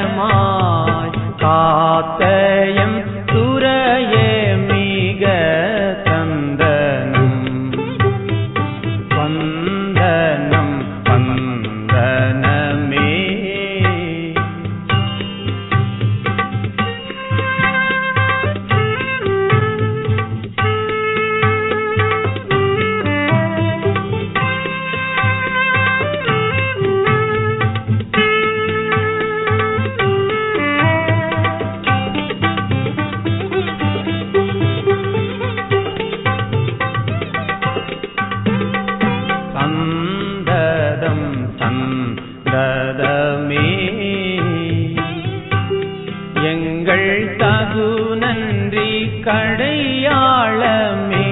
பத்திரமாய் காத்தயம் துறையே மிக தந்தனம் வந்தனம் வந்தனமே சந்ததம் சந்ததமே எங்கள் தகு நன்றி கடையாளமே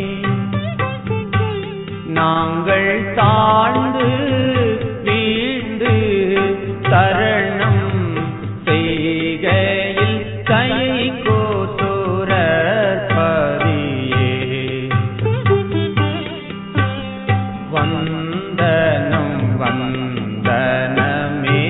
நாங்கள் தாழ்ந்து வீழ்ந்து தரணம் செய்கையில் கை கோசுரற்பதியே வந்தனம் வந்தனமே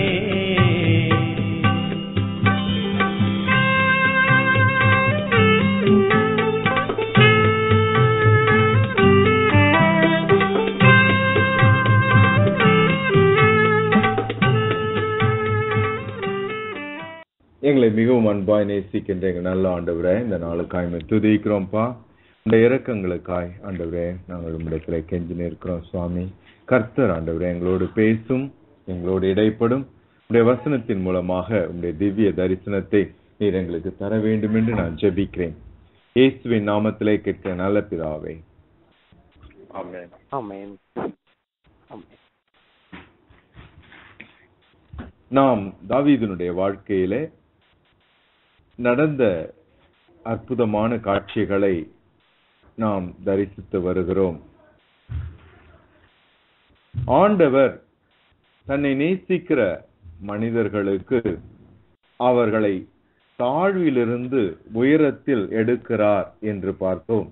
எங்களை மிகவும் அன்பாய் நேசிக்கின்ற எங்கள் நல்ல ஆண்டவரே இந்த நாளுக்காய் உம்மை துதிக்கிறோம்ப்பா இந்த இரக்கங்களுக்காய் ஆண்டவரே நாங்கள் உம்மிடத்தில் கெஞ்சி நிற்கிறோம் சுவாமி கர்த்தர் ஆண்டவரே எங்களோடு பேசும் எங்களோடு இடைப்படும் உடைய வசனத்தின் மூலமாக உடைய திவ்ய தரிசனத்தை நீர் எங்களுக்கு தர வேண்டும் என்று நான் ஜெபிக்கிறேன் இயேசுவின் நாமத்திலே கேட்க நல்ல பிதாவே ஆமென் ஆமென் ஆமென் நாம் தாவீதுனுடைய வாழ்க்கையிலே நடந்த அற்புதமான காட்சிகளை நாம் தரிசித்து வருகிறோம் ஆண்டவர் தன்னை நேசிக்கிற மனிதர்களுக்கு அவர்களை தாழ்விலிருந்து உயரத்தில் எடுக்கிறார் என்று பார்த்தோம்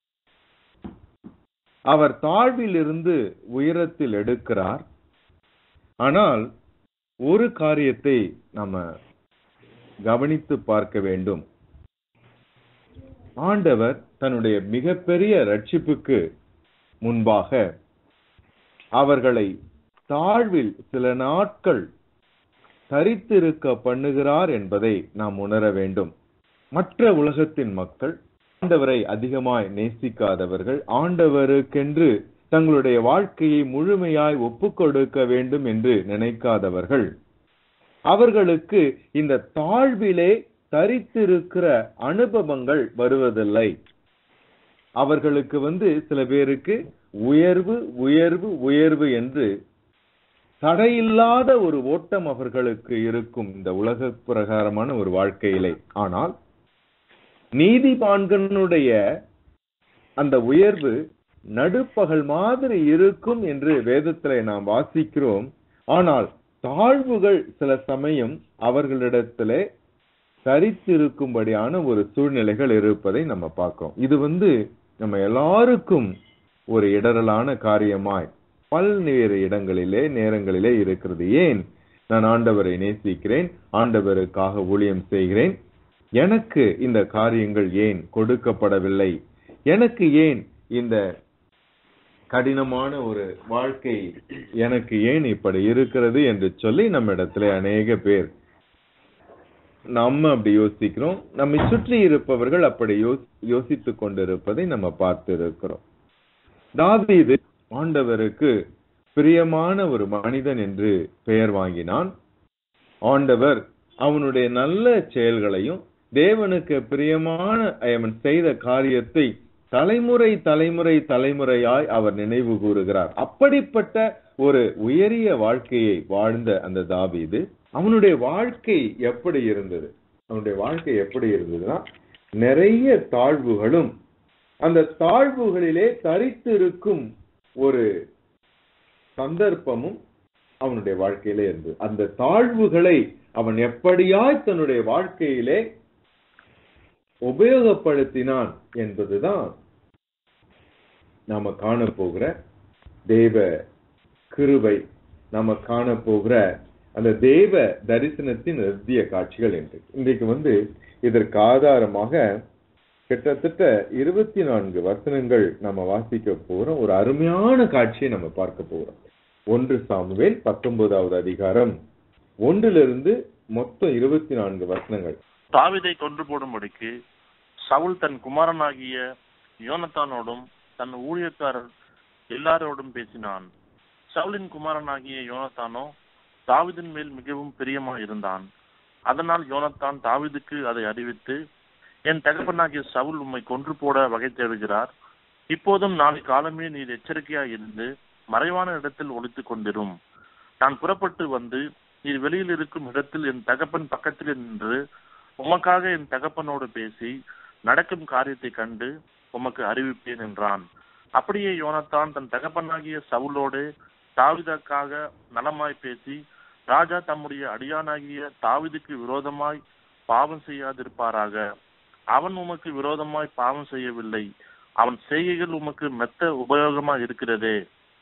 அவர் தாழ்விலிருந்து உயரத்தில் எடுக்கிறார் ஆனால் ஒரு காரியத்தை நம்ம கவனித்து பார்க்க வேண்டும் ஆண்டவர் தன்னுடைய மிகப்பெரிய ரட்சிப்புக்கு முன்பாக அவர்களை தாழ்வில் சில நாட்கள் தரித்திருக்க பண்ணுகிறார் என்பதை நாம் உணர வேண்டும் மற்ற உலகத்தின் மக்கள் ஆண்டவரை அதிகமாய் நேசிக்காதவர்கள் ஆண்டவருக்கென்று தங்களுடைய வாழ்க்கையை முழுமையாய் ஒப்புக் கொடுக்க வேண்டும் என்று நினைக்காதவர்கள் அவர்களுக்கு இந்த தாழ்விலே தரித்திருக்கிற அனுபவங்கள் வருவதில்லை அவர்களுக்கு வந்து சில பேருக்கு உயர்வு உயர்வு உயர்வு என்று தடையில்லாத ஒரு ஓட்டம் அவர்களுக்கு இருக்கும் இந்த உலக பிரகாரமான ஒரு வாழ்க்கையிலே ஆனால் நீதிபான்கனுடைய அந்த உயர்வு நடுப்பகல் மாதிரி இருக்கும் என்று வேதத்திலே நாம் வாசிக்கிறோம் ஆனால் தாழ்வுகள் சில சமயம் அவர்களிடத்திலே சரித்திருக்கும்படியான ஒரு சூழ்நிலைகள் இருப்பதை நம்ம பார்க்கிறோம் இது வந்து நம்ம எல்லாருக்கும் ஒரு இடரலான காரியமாய் பல்வேறு இடங்களிலே நேரங்களிலே இருக்கிறது ஏன் நான் ஆண்டவரை நேசிக்கிறேன் ஆண்டவருக்காக ஊழியம் செய்கிறேன் எனக்கு இந்த காரியங்கள் ஏன் கொடுக்கப்படவில்லை எனக்கு ஏன் இந்த கடினமான ஒரு வாழ்க்கை எனக்கு ஏன் இப்படி இருக்கிறது என்று சொல்லி நம்ம இடத்துல அநேக பேர் நம்ம அப்படி யோசிக்கிறோம் நம்மை சுற்றி இருப்பவர்கள் அப்படி யோசித்துக் கொண்டிருப்பதை நம்ம பார்த்து இருக்கிறோம் தாவீது ஆண்டவருக்கு பிரியமான ஒரு மனிதன் என்று பெயர் வாங்கினான் ஆண்டவர் அவனுடைய நல்ல செயல்களையும் தேவனுக்கு பிரியமான அவன் செய்த காரியத்தை தலைமுறை தலைமுறை தலைமுறையாய் அவர் நினைவு கூறுகிறார் அப்படிப்பட்ட ஒரு உயரிய வாழ்க்கையை வாழ்ந்த அந்த தாவீது அவனுடைய வாழ்க்கை எப்படி இருந்தது அவனுடைய வாழ்க்கை எப்படி இருந்ததுன்னா நிறைய தாழ்வுகளும் அந்த தாழ்வுகளிலே தரித்து இருக்கும் ஒரு சந்தர்ப்பமும் அவனுடைய வாழ்க்கையிலே இருந்தது அந்த தாழ்வுகளை அவன் எப்படியாய் தன்னுடைய வாழ்க்கையிலே உபயோகப்படுத்தினான் என்பதுதான் நாம காண போகிற தேவ கிருபை நாம காண போகிற அந்த தேவ தரிசனத்தின் நிறுத்திய காட்சிகள் என்று இன்றைக்கு வந்து இதற்கு ஆதாரமாக கிட்டத்தட்ட இருபத்தி நான்கு வசனங்கள் நம்ம வாசிக்க போறோம் ஒரு அருமையான காட்சியை நம்ம பார்க்க போறோம் ஒன்று சாமுவேல் பத்தொன்பதாவது அதிகாரம் ஒன்றிலிருந்து மொத்தம் இருபத்தி நான்கு வசனங்கள் தாவீதை கொன்று போடும்படிக்கு சவுல் தன் குமாரனாகிய யோனத்தானோடும் தன் ஊழியக்காரர் எல்லாரோடும் பேசினான் சவுலின் குமாரனாகிய யோனத்தானோ தாவீதின் மேல் மிகவும் பிரியமாயிருந்தான் அதனால் யோனத்தான் தாவீதுக்கு அதை அறிவித்து என் தகப்பனாகிய சவுல் உம்மை கொன்று போட வகை தேடுகிறார் இப்போதும் நாளை காலமே நீர் எச்சரிக்கையாய் இருந்து மறைவான இடத்தில் ஒளித்துக் கொண்டிரும் நான் புறப்பட்டு வந்து நீர் வெளியில் இருக்கும் இடத்தில் என் தகப்பன் பக்கத்தில் நின்று உமக்காக என் தகப்பனோடு பேசி நடக்கும் காரியத்தை கண்டு உமக்கு அறிவிப்பேன் என்றான் அப்படியே யோனத்தான் தன் தகப்பனாகிய சவுலோடு தாவிதற்காக நலமாய் பேசி ராஜா தம்முடைய அடியானாகிய தாவிதுக்கு விரோதமாய் பாவம் செய்யாதிருப்பாராக அவன் உமக்கு விரோதமாய் பாவம் செய்யவில்லை அவன் செய்கைகள் உமக்கு மெத்த உபயோகமா இருக்கிறதே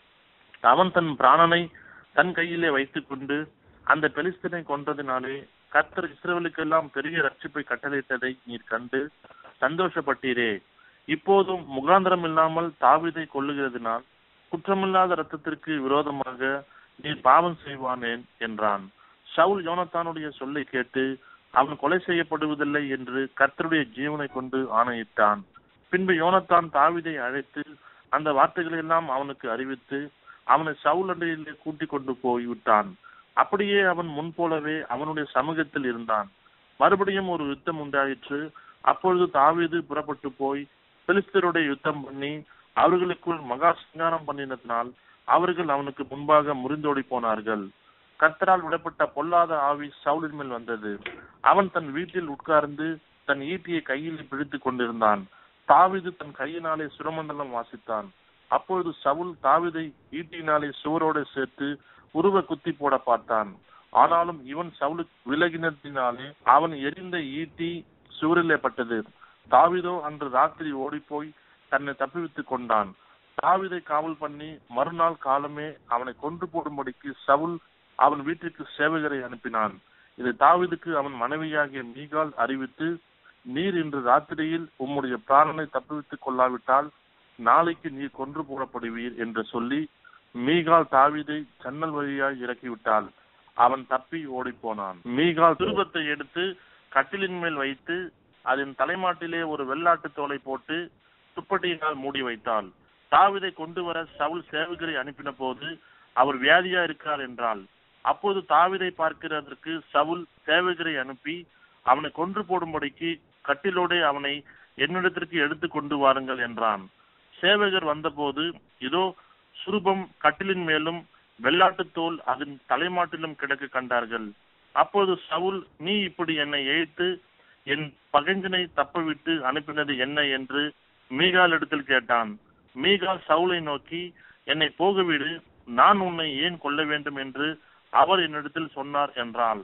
அவன் தன் பிராணனை தன் கையிலே வைத்துக் கொண்டு அந்த பெலிஸ்தனை கொன்றதினாலே கர்த்தர் இஸ்ரவேலுக்கெல்லாம் பெரிய ரட்சிப்பை கட்டளையிட்டதை நீர் கண்டு சந்தோஷப்பட்டீரே இப்போதும் முகாந்திரம் இல்லாமல் தாவீதை கொல்லுகிறதினால் குற்றமில்லாத ரத்தத்திற்கு விரோதமாக நீர் பாவம் செய்வானேன் என்றான் சவுல் யோனத்தானுடைய சொல்லை கேட்டு அவன் கொலை செய்யப்படுவதில்லை என்று கர்த்தருடைய ஜீவனை கொண்டு ஆணையிட்டான் பின்பு யோனத்தான் தாவீதை அழைத்து அந்த வார்த்தைகளை எல்லாம் அவனுக்கு அறிவித்து அவனை சவுல் அண்டையிலே கூட்டிக் கொண்டு போய் விட்டான் அப்படியே அவன் முன் போலவே அவனுடைய சமூகத்தில் இருந்தான் மறுபடியும் ஒரு யுத்தம் உண்டாயிற்று அப்பொழுது தாவீது புறப்பட்டு போய் பெலிஸ்தருடைய யுத்தம் பண்ணி அவர்களுக்குள் மகா சிங்காரம் பண்ணினதினால் அவர்கள் அவனுக்கு முன்பாக முறிந்தோடி போனார்கள் கர்த்தரால் விடப்பட்ட பொல்லாத ஆவி சவுலின் மேல் வந்தது அவன் தன் வீட்டில் உட்கார்ந்து தன் ஈட்டியை கையில் பிடித்துக் கொண்டிருந்தான் தாவீது தன் கையினாலே சுரமண்டலம் வாசித்தான் அப்பொழுது சவுல் தாவீதை ஈட்டியினாலே சுவரோடு சேர்த்து உருவ குத்தி போட பார்த்தான் ஆனாலும் இவன் சவுலுக்கு விலகினத்தினாலே அவன் எரிந்த ஈட்டி சுவரிலே பட்டது தாவீதோ அன்று ராத்திரி ஓடிப்போய் தன்னை தப்புவித்துக் கொண்டான் தாவீதை காவல் பண்ணி மறுநாள் காலமே அவனை கொன்று போடும்படிக்கு சவுல் அவன் வீட்டிற்கு சேவகரை அனுப்பினான் இதை தாவீதுக்கு அவன் மனைவியாகிய மீகால் அறிவித்து நீர் இன்று ராத்திரியில் உம்முடைய பிராணனை தப்புவித்துக் கொள்ளாவிட்டால் நாளைக்கு நீர் கொன்று போடப்படுவீர் என்று சொல்லி மீகால் தாவீதை ஜன்னல் வழியாய் இறக்கிவிட்டாள் அவன் தப்பி ஓடிப்போனான் மீகால் துருபத்தை எடுத்து கட்டிலின் மேல் வைத்து அதன் தலைமாட்டிலே ஒரு வெள்ளாட்டு தோலை போட்டு துப்பட்டியினால் மூடி வைத்தாள் தாவிதை கொண்டு வர சவுல் சேவகரை அனுப்பின போது அவர் வியாதியா இருக்கிறார் என்றால் அப்போது தாவிதை பார்க்கிறதற்கு சவுல் சேவகரை அனுப்பி அவனை கொன்று போடும்படிக்கு கட்டிலோடே அவனை என்னிடத்திற்கு எடுத்து கொண்டு வாருங்கள் என்றான் சேவகர் வந்தபோது இதோ சுரூபம் கட்டிலின் மேலும் வெள்ளாட்டுத் தோல் அதன் தலைமாட்டிலும் கிடக்க கண்டார்கள் அப்போது சவுல் நீ இப்படி என்னை எய்த்து என் பகைஞ்சனை தப்பவிட்டு அனுப்பினது என்ன என்று மீகால் இடத்தில் கேட்டான் மீகால் சவுலை நோக்கி என்னை போகவிடு நான் உன்னை ஏன் கொல்ல வேண்டும் என்று அவர் என்னிடத்தில் சொன்னார் என்றாள்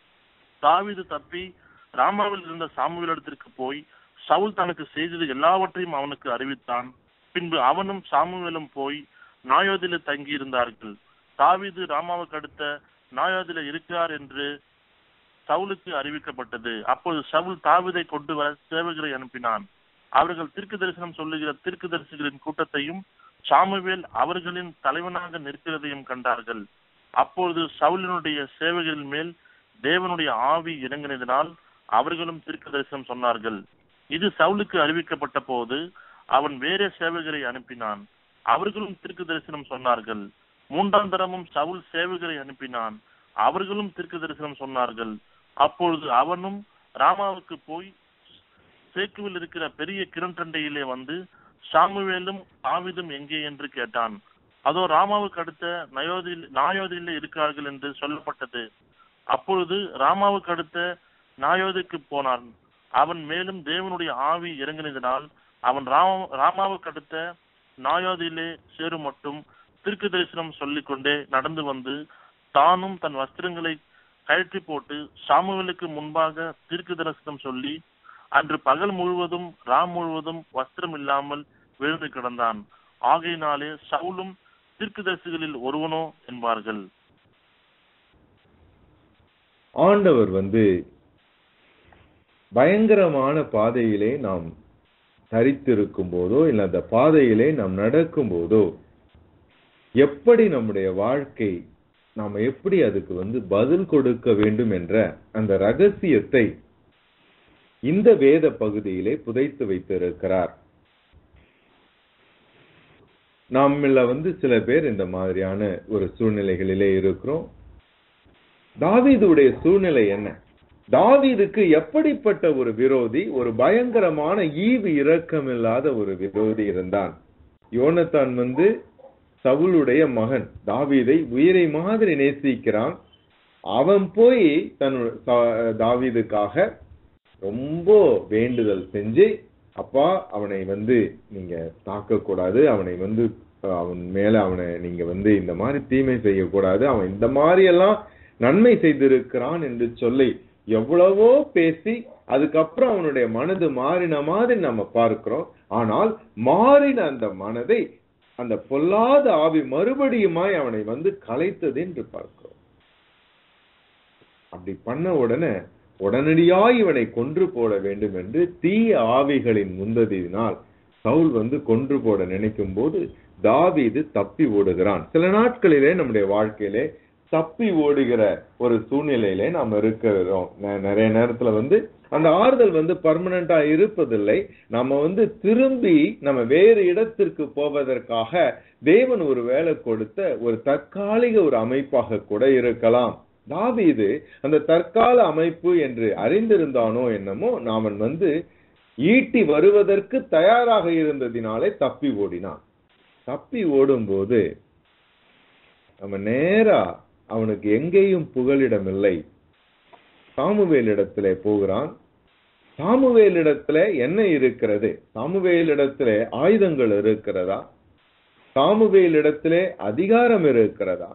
தாவீது தப்பி ராமாவில் இருந்த சாமுவேலிடத்திற்கு போய் சவுல் தனக்கு செய்தது எல்லாவற்றையும் அவனுக்கு அறிவித்தான் பின்பு அவனும் சாமுவேலும் போய் நாயோதில தங்கி இருந்தார்கள் தாவீது ராமாவுக்கு அடுத்த நாயோதில இருக்கிறார் என்று சவுலுக்கு அறிவிக்கப்பட்டது அப்போது சவுல் தாவீதை கொண்டு வர சேவகரை அனுப்பினான் அவர்கள் தீர்க்க தரிசனம் சொல்லுகிற தீர்க்க தரிசிகளின் கூட்டத்தையும் சாமுவேல் அவர்களின் தலைவனாக நிற்கிறதையும் கண்டார்கள் அப்பொழுது சவுலினுடைய சேவகரின் மேல் தேவனுடைய ஆவி இறங்கினதினால் அவர்களும் தீர்க்க தரிசனம் சொன்னார்கள் இது சவுலுக்கு அறிவிக்கப்பட்ட போது அவன் வேறே சேவகரை அனுப்பினான் அவர்களும் தீர்க்க தரிசனம் சொன்னார்கள் மூன்றாம் தரமும் சவுல் சேவகரை அனுப்பினான் அவர்களும் தீர்க்க தரிசனம் சொன்னார்கள் அப்பொழுது அவனும் ராமாவுக்கு போய் சேக்குவில் இருக்கிற பெரிய கிரண்டண்டையிலே வந்து சாமுவேலும் ஆவிதும் எங்கே என்று கேட்டான் அதோ ராமாவுக்கு அடுத்த நயோதில் நாயோதிலே இருக்கிறார்கள் என்று சொல்லப்பட்டது அப்பொழுது ராமாவுக்கு அடுத்த நாயோதிக்கு போனான் அவன் மேலும் தேவனுடைய ஆவி இறங்கினதினால் அவன் ராம ராமாவுக்கு அடுத்த நாயோதிலே சேரும் மட்டும் திருக்கு தரிசனம் சொல்லிக் கொண்டே நடந்து வந்து தானும் தன் வஸ்திரங்களை கழற்றி போட்டு சாமுவேலுக்கு முன்பாக தீர்க்க தரிசனம் சொல்லி அன்று பகல் முழுவதும் ராம் முழுவதும் வஸ்திரம் இல்லாமல் விழுந்து கிடந்தான் ஆகையினாலே சவுலும் தீர்க்கதரிசிகளில் ஒருவனோ என்பார்கள் ஆண்டவர் வந்து பயங்கரமான பாதையிலே நாம் தரித்திருக்கும் போதோ இல்ல அந்த பாதையிலே நாம் நடக்கும் போதோ எப்படி நம்முடைய வாழ்க்கை நாம் எப்படி அதுக்கு வந்து பதில் கொடுக்க வேண்டும் என்ற அந்த ரகசியத்தை இந்த வேத பகுதியிலே புதைத்து வைத்திருக்கிறார் நம்மள வந்து சில பேர் இந்த மாதிரியான ஒரு சூழ்நிலைகளிலே இருக்கிறோம் தாவீதுடைய சூழ்நிலை என்ன தாவீதுக்கு எப்படிப்பட்ட ஒரு விரோதி ஒரு பயங்கரமான ஈவு இரக்கமில்லாத ஒரு விரோதி இருந்தான் யோனத்தான் வந்து சவுலுடைய மகன் தாவீதை உயிரை மாதிரி நேசிக்கிறான் அவன் போய் தன் ச- தாவீதுக்காக ரொம்ப வேண்டுதல் செஞ்சு அப்பா அவனை வந்து நீங்க தாக்க கூடாது அவனை வந்து அஹ், அவன் மேல அவனை நீங்க வந்து இந்த மாதிரி தீமை செய்யக்கூடாது அவன் இந்த மாதிரி எல்லாம் நன்மை செய்திருக்கிறான் என்று சொல்லி எவ்வளவோ பேசி அதுக்கப்புறம் அவனுடைய மனது மாறின மாதிரி நம்ம பார்க்கிறோம் ஆனால் மாறின அந்த மனதை அந்த பொல்லாத ஆவி மறுபடியுமாய் அவனை வந்து கலைத்தது என்று பார்க்கிறோம் அப்படி பண்ண உடனே உடனடியாய் இவனை கொன்று போட வேண்டும் என்று தீய ஆவிகளின் முந்ததியினால் சவுல் வந்து கொன்று போட நினைக்கும் போது தாவீது தப்பி ஓடுகிறான் சில நாட்களிலே நம்முடைய வாழ்க்கையிலே தப்பி ஓடுகிற ஒரு சூழ்நிலையிலே நாம் இருக்கிறோம் நெ- நிறைய நேரத்துல வந்து அந்த ஆறுதல் வந்து பர்மனண்டா இருப்பதில்லை நம்ம வந்து திரும்பி நம்ம வேறு இடத்திற்கு போவதற்காக தேவன் ஒரு வேலை கொடுத்த ஒரு தற்காலிக ஒரு அமைப்பாக கூட இருக்கலாம் தாவீது அந்த தற்கால அமைப்பு என்று அறிந்திருந்தானோ என்னமோ அவன் வந்து ஈட்டி வருவதற்கு தயாராக இருந்ததினாலே தப்பி ஓடினான் தப்பி ஓடும்போது அவன் நேரா அவனுக்கு எங்கேயும் புகலிடமில்லை சாமுவேலிடத்திலே போகிறான் சாமுவேலிடத்துல என்ன இருக்கிறது சாமுவேலிடத்திலே ஆயுதங்கள் இருக்கிறதா சாமுவேலிடத்திலே அதிகாரம் இருக்கிறதா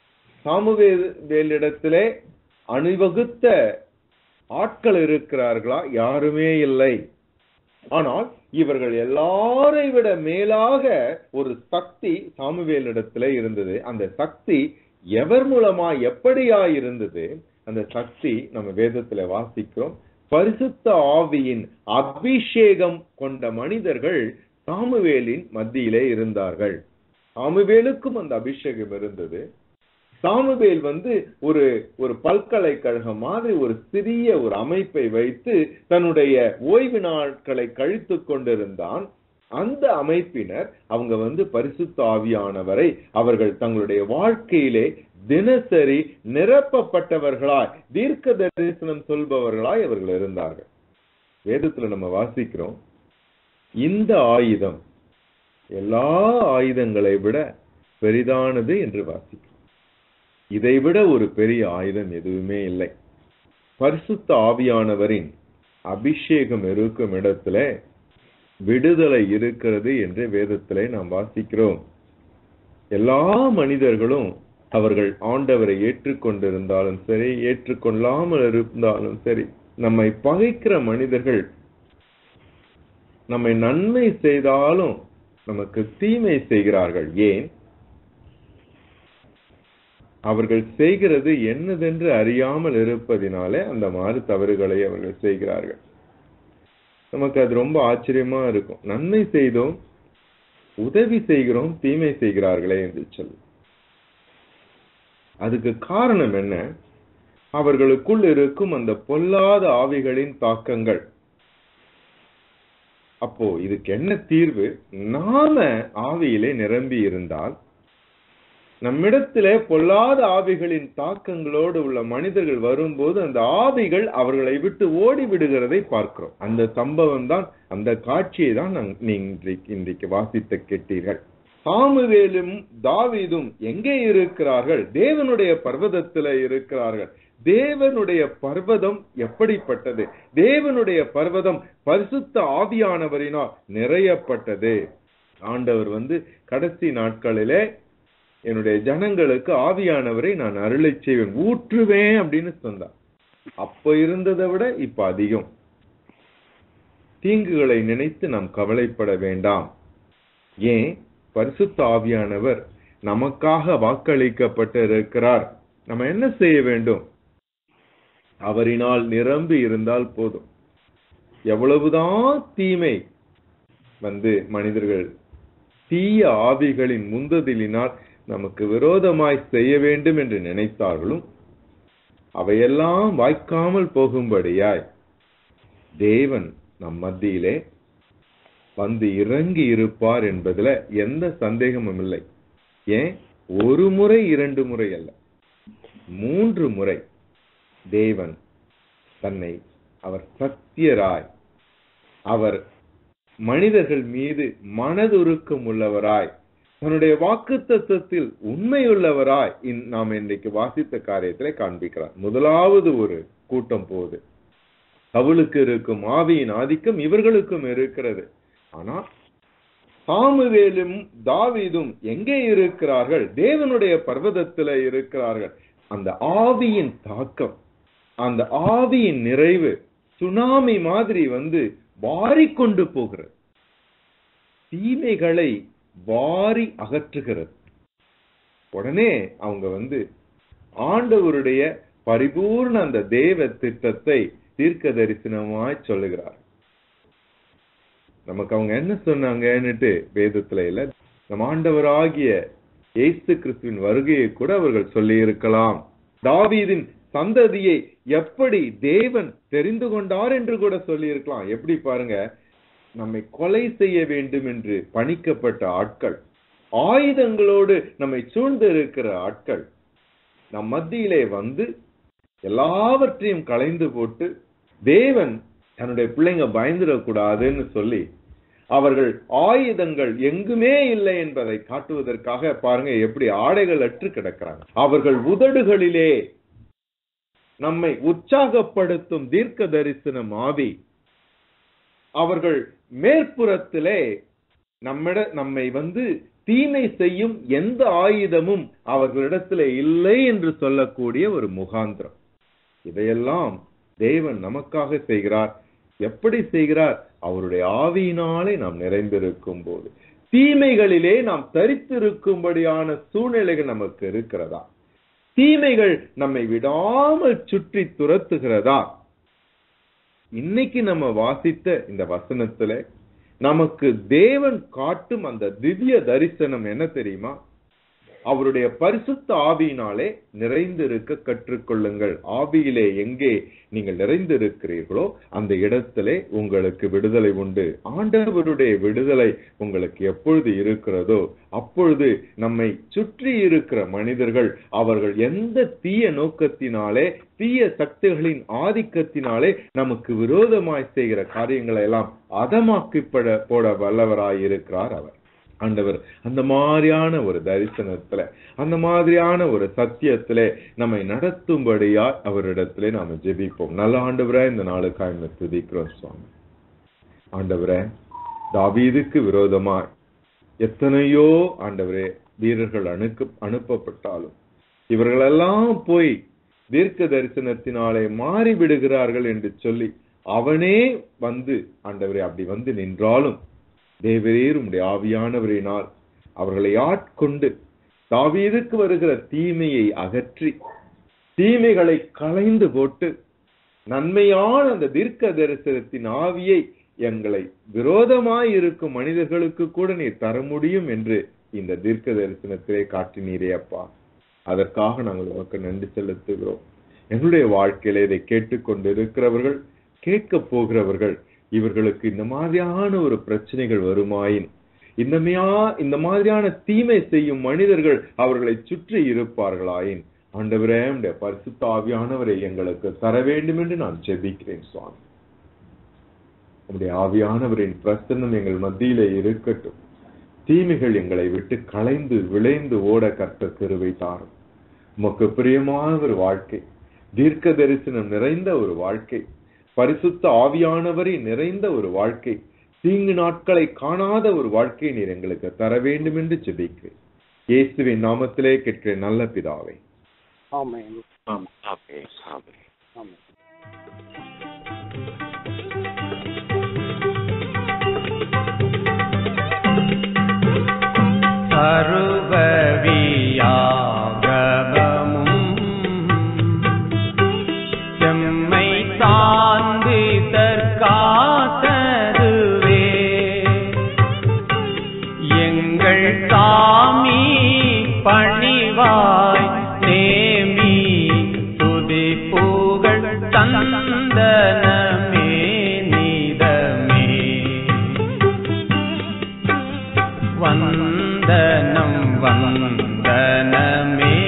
சாமுவேலிடத்திலே அணிவகுத்த ஆட்கள் இருக்கிறார்களா யாருமே இல்லை ஆனால் இவர்கள் எல்லாரை விட மேலாக ஒரு சக்தி சாமுவேலிடத்திலே இருந்தது அந்த சக்தி எவர் மூலமா எப்படியா இருந்தது அந்த சக்தி நம்ம வேதத்துல வாசிக்கிறோம் பரிசுத்த ஆவியின் அபிஷேகம் கொண்ட மனிதர்கள் சாமுவேலின் மத்தியிலே இருந்தார்கள் சாமுவேலுக்கும் அந்த அபிஷேகம் இருந்தது சாமுவேல் வந்து ஒரு ஒரு பல்கலைக்கழகம் மாதிரி ஒரு சிறிய ஒரு அமைப்பை வைத்து தன்னுடைய ஓய்வு நாட்களை கழித்துக் கொண்டிருந்தான் அந்த அமைப்பினர் அவங்க வந்து பரிசுத்த ஆவியானவரை அவர்கள் தங்களுடைய வாழ்க்கையிலே தினசரி நிரப்பப்பட்டவர்களாய் தீர்க்க தரிசனம் சொல்பவர்களாய் அவர்கள் இருந்தார்கள் வேதத்துல நம்ம வாசிக்கிறோம் இந்த ஆயுதம் எல்லா ஆயுதங்களை விட பெரிதானது என்று வாசிக்கிறோம் இதைவிட ஒரு பெரிய ஆயுதம் எதுவுமே இல்லை பரிசுத்த ஆவியானவரின் அபிஷேகம் இருக்கும் இடத்துல விடுதலை இருக்கிறது என்று வேதத்திலே நாம் வாசிக்கிறோம் எல்லா மனிதர்களும் அவர்கள் ஆண்டவரை ஏற்றுக்கொண்டிருந்தாலும் சரி ஏற்றுக்கொள்ளாமல் இருந்தாலும் சரி நம்மை பகைக்கிற மனிதர்கள் நம்மை நன்மை செய்தாலும் நமக்கு தீமை செய்கிறார்கள் ஏன் அவர்கள் செய்கிறது என்னதென்று அறியாமல் இருப்பதினாலே அந்த மாதிரி தவறுகளை அவர்கள் செய்கிறார்கள் நமக்கு அது ரொம்ப ஆச்சரியமா இருக்கும் நன்மை செய்தோம் உதவி செய்கிறோம் தீமை செய்கிறார்களே என்று சொல்லி அதுக்கு காரணம் என்ன அவர்களுக்குள் இருக்கும் அந்த பொல்லாத ஆவிகளின் தாக்கங்கள் அப்போ இதுக்கு என்ன தீர்வு நாம ஆவியிலே நிரம்பி இருந்தால் நம்மிடத்திலே பொல்லாத ஆவிகளின் தாக்கங்களோடு உள்ள மனிதர்கள் வரும்போது அந்த ஆவிகள் அவர்களை விட்டு ஓடி விடுகிறதை பார்க்கிறோம் அந்த சம்பவம் தான் அந்த காட்சியை தான் நாங்க- நீங்க இன்றைக்கு இன்றைக்கு வாசித்து கேட்டீர்கள் சாமுவேலும் தாவீதும் எங்கே இருக்கிறார்கள் தேவனுடைய பர்வதத்திலே இருக்கிறார்கள் தேவனுடைய பர்வதம் எப்படிப்பட்டது தேவனுடைய பர்வதம் பரிசுத்த ஆவியானவரினால் நிறையப்பட்டது ஆண்டவர் வந்து கடைசி நாட்களிலே என்னுடைய ஜனங்களுக்கு ஆவியானவரை நான் அருளை செய்வேன் ஊற்றுவேன் அப்படின்னு சொன்னார் அப்ப இருந்ததை விட இப்ப அதிகம் தீங்குகளை நினைத்து நாம் கவலைப்பட வேண்டாம் ஏன் பரிசுத்த ஆவியானவர் நமக்காக வாக்களிக்கப்பட்டு இருக்கிறார் நம்ம என்ன செய்ய வேண்டும் அவரினால் நிரம்பி இருந்தால் போதும் எவ்வளவுதான் தீமை வந்து மனிதர்கள் தீய ஆவிகளின் முந்ததிலினால் நமக்கு விரோதமாய் செய்ய வேண்டும் என்று நினைத்தார்களும் அவையெல்லாம் வாய்க்காமல் போகும்படியாய் தேவன் நம் மத்தியிலே வந்து இறங்கி இருப்பார் என்பதுல எந்த சந்தேகமும் இல்லை ஏன் ஒரு முறை இரண்டு முறை அல்ல மூன்று முறை தேவன் தன்னை அவர் சத்தியராய் அவர் மனிதர்கள் மீது மனதுருக்கம் உள்ளவராய் தன்னுடைய வாக்கு தத்துவத்தில் உண்மையுள்ளவராய் இன்- நாம் இன்றைக்கு வாசித்த காரியத்திலே காண்பிக்கிறார் முதலாவது ஒரு கூட்டம் போகுது அவளுக்கு இருக்கும் ஆவியின் ஆதிக்கம் இவர்களுக்கும் இருக்கிறது ஆனா சாமுவேலும் தாவீதும் எங்கே இருக்கிறார்கள் தேவனுடைய பர்வதத்துல இருக்கிறார்கள் அந்த ஆவியின் தாக்கம் அந்த ஆவியின் நிறைவு சுனாமி மாதிரி வந்து வாரிக்கொண்டு போகிறது தீமைகளை வாரி அகற்றுகிறது உடனே அவங்க வந்து ஆண்டவருடைய பரிபூர்ண அந்த தேவ திட்டத்தை தீர்க்க தரிசனமாய் சொல்லுகிறார் நமக்கு அவங்க என்ன சொன்னாங்கன்னுட்டு வேதத்துல இல்ல நம் ஆண்டவராகிய இயேசு கிறிஸ்துவின் வருகையை கூட அவர்கள் சொல்லி இருக்கலாம் தாவீதின் சந்ததியை எப்படி தேவன் தெரிந்து கொண்டார் என்று கூட சொல்லி இருக்கலாம் எப்படி பாருங்க நம்மை கொலை செய்ய வேண்டும் என்று பணிக்கப்பட்ட ஆட்கள் ஆயுதங்களோடு நம்மை சூழ்ந்து இருக்கிற ஆட்கள் நம் மத்தியிலே வந்து எல்லாவற்றையும் களைந்து போட்டு தேவன் தன்னுடைய பிள்ளைங்க பயந்துடக்கூடாதுன்னு சொல்லி அவர்கள் ஆயுதங்கள் எங்குமே இல்லை என்பதை காட்டுவதற்காக பாருங்க எப்படி ஆடைகள் அற்று கிடக்கிறாங்க அவர்கள் உதடுகளிலே நம்மை உற்சாகப்படுத்தும் தீர்க்க தரிசனம் ஆவி அவர்கள் மேற்புறத்திலே நம்மிட நம்மை வந்து தீமை செய்யும் எந்த ஆயுதமும் அவர்களிடத்திலே இல்லை என்று சொல்லக்கூடிய ஒரு முகாந்திரம் இதையெல்லாம் தேவன் நமக்காக செய்கிறார் எப்படி செய்கிறார் அவருடைய ஆவியினாலே நாம் நிறைந்திருக்கும் போது தீமைகளிலே நாம் தரித்திருக்கும்படியான சூழ்நிலைகள் நமக்கு இருக்கிறதா தீமைகள் நம்மை விடாமல் சுற்றி துரத்துகிறதா இன்னைக்கு நம்ம வாசித்த இந்த வசனத்துல நமக்கு தேவன் காட்டும் அந்த திவ்ய தரிசனம் என்ன தெரியுமா அவருடைய பரிசுத்த ஆவியினாலே நிறைந்திருக்க கற்றுக்கொள்ளுங்கள் ஆவியிலே எங்கே நீங்கள் நிறைந்திருக்கிறீர்களோ அந்த இடத்திலே உங்களுக்கு விடுதலை உண்டு ஆண்டவருடைய விடுதலை உங்களுக்கு எப்பொழுது இருக்கிறதோ அப்பொழுது நம்மை சுற்றி இருக்கிற மனிதர்கள் அவர்கள் எந்த தீய நோக்கத்தினாலே தீய சக்திகளின் ஆதிக்கத்தினாலே நமக்கு விரோதமாய் செய்கிற காரியங்களை எல்லாம் அதமாக்கிப்பட போட வல்லவராய் இருக்கிறார் அவர் ஆண்டவர் அந்த மாதிரியான ஒரு தரிசனத்துல அந்த மாதிரியான ஒரு சத்தியத்திலே நம்மை நடத்தும்படியா அவரிடத்திலே நாம ஜெபிப்போம் நல்ல ஆண்டவரே இந்த நாளுக்காக இந்த துதிக்கிறோம் சுவாமி ஆண்டவரே தாவீதுக்கு விரோதமாய் எத்தனையோ ஆண்டவரே வீரர்கள் அணுக்கு அனுப்பப்பட்டாலும் இவர்களெல்லாம் போய் தீர்க்க தரிசனத்தினாலே மாறி விடுகிறார்கள் என்று சொல்லி அவனே வந்து ஆண்டவரே அப்படி வந்து நின்றாலும் தேவரீர் உம்முடைய ஆவியானவரினால் அவர்களை ஆட்கொண்டு தாவீதுக்கு வருகிற தீமையை அகற்றி தீமைகளை களைந்து போட்டு நன்மையான அந்த தீர்க்க தரிசனத்தின் ஆவியை எங்களை விரோதமாய் இருக்கும் மனிதர்களுக்கு கூட நீர் தர முடியும் என்று இந்த தீர்க்க தரிசனத்திலே காட்டினீரே அப்பா அதற்காக நாங்கள் உமக்கு நன்றி செலுத்துகிறோம் எங்களுடைய வாழ்க்கையில இதை கேட்டுக்கொண்டு இருக்கிறவர்கள் கேட்க போகிறவர்கள் இவர்களுக்கு இந்த மாதிரியான ஒரு பிரச்சனைகள் வருமாயின் இந்தமையா இந்த மாதிரியான தீமை செய்யும் மனிதர்கள் அவர்களை சுற்றி இருப்பார்களாயின் ஆண்டவரே உடைய பரிசுத்த ஆவியானவரை எங்களுக்கு தர வேண்டும் என்று நான் ஜெபிக்கிறேன் சுவாமி உடைய ஆவியானவரின் பிரசன்னம் எங்கள் மத்தியிலே இருக்கட்டும் தீமைகள் எங்களை விட்டு களைந்து விளைந்து ஓட கர்த்த கிருவை தாரும் உமக்கு பிரியமான ஒரு வாழ்க்கை தீர்க்க தரிசனம் நிறைந்த ஒரு வாழ்க்கை பரிசுத்த ஆவியானவரை நிறைந்த ஒரு வாழ்க்கை தீங்கு நாட்களை காணாத ஒரு வாழ்க்கை நீர் எங்களுக்கு தர வேண்டும் என்று ஜெபிக்கிறேன் இயேசுவின் நாமத்திலே கேட்கிறேன் நல்ல பிதாவே ஆமென் ஆமென். ஆமென். ஆமென் சர்வவியாகமும் சந்தனமே நீதமே வந்தனம் வந்தனமே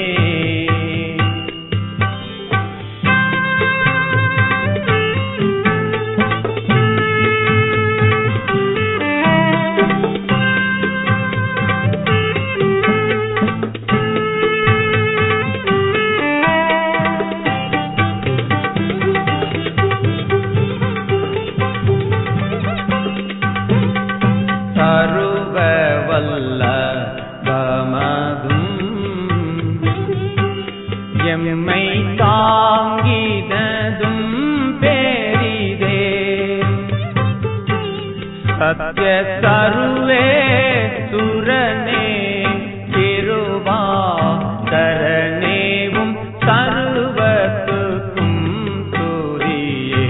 சருவ வல்ல பமதும் எம்மை தாங்கினதும் பேரிதே சத்ய சருவே சுரனே திருவா கரணேவும் சர்வத்துக்கும் சூரியே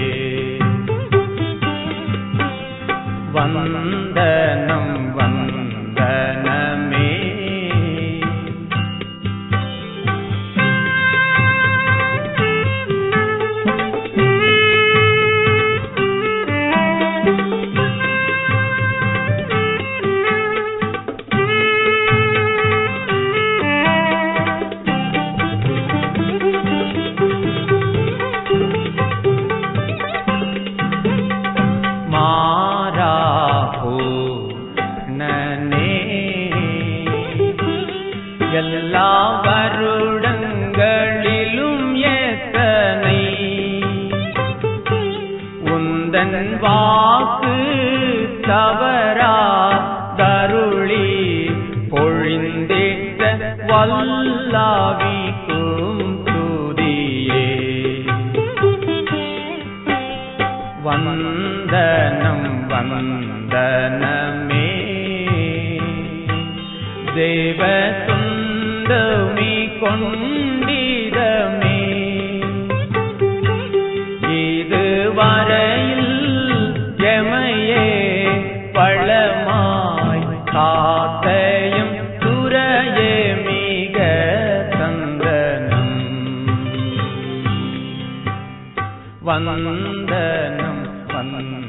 வந்தனம் வந்தனமே மாறாபோ நனே எல்லா வருடங்களிலும் எத்தனை உந்தன் வாக்கு தவறா தருளி பொழிந்தேத்த வல்லாவிக்கும் துதியே வந்தனம் வந்தனமே தேவ சுந்தமி கொண்டிதமே இது வரையில் எமையே பழமாய் காத்தையும் துறையே மிக தந்தனம் வந்தனம் வந்தனம்